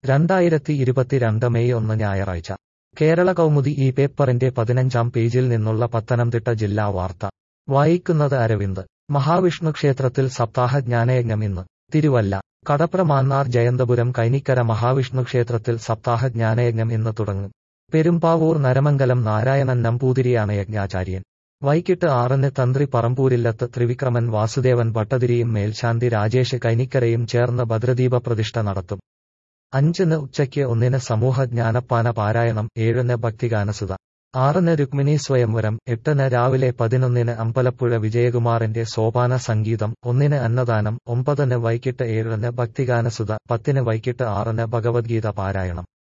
രണ്ടായിരത്തി ഇരുപത്തിരണ്ട് മെയ് ഒന്ന് ഞായറാഴ്ച കേരള കൗമുദി ഈ പേപ്പറിന്റെ പതിനഞ്ചാം പേജിൽ നിന്നുള്ള പത്തനംതിട്ട ജില്ലാ വാർത്ത വായിക്കുന്നത് അരവിന്ദ് മഹാവിഷ്ണു ക്ഷേത്രത്തിൽ സപ്താഹ ജ്ഞാനയജ്ഞം ഇന്ന് തിരുവല്ല കടപ്ര മാന്നാർ ജയന്തപുരം കൈനിക്കര മഹാവിഷ്ണു ക്ഷേത്രത്തിൽ സപ്താഹ ജ്ഞാനയജ്ഞം ഇന്ന് തുടങ്ങും പെരുമ്പാവൂർ നരമംഗലം നാരായണൻ നമ്പൂതിരിയാണ് യജ്ഞാചാര്യൻ വൈകിട്ട് ആറിന് തന്ത്രി പറമ്പൂരില്ലത്ത് ത്രിവിക്രമൻ വാസുദേവൻ ഭട്ടതിരിയും മേൽശാന്തി രാജേഷ് കൈനിക്കരയും ചേർന്ന് ഭദ്രദീപ പ്രതിഷ്ഠ നടത്തും അഞ്ചിന് ഉച്ചയ്ക്ക് ഒന്നിന് സമൂഹ ജ്ഞാനപ്പാന പാരായണം ഏഴിന് ഭക്തിഗാനസുത ആറിന് രുക്മിണി സ്വയംവരം എട്ടിന് രാവിലെ പതിനൊന്നിന് അമ്പലപ്പുഴ വിജയകുമാറിന്റെ സോപാന സംഗീതം ഒന്നിന് അന്നദാനം ഒമ്പതിന് വൈകിട്ട് ഏഴിന് ഭക്തിഗാനസുത പത്തിന് വൈകിട്ട് ആറിന് ഭഗവത്ഗീത പാരായണം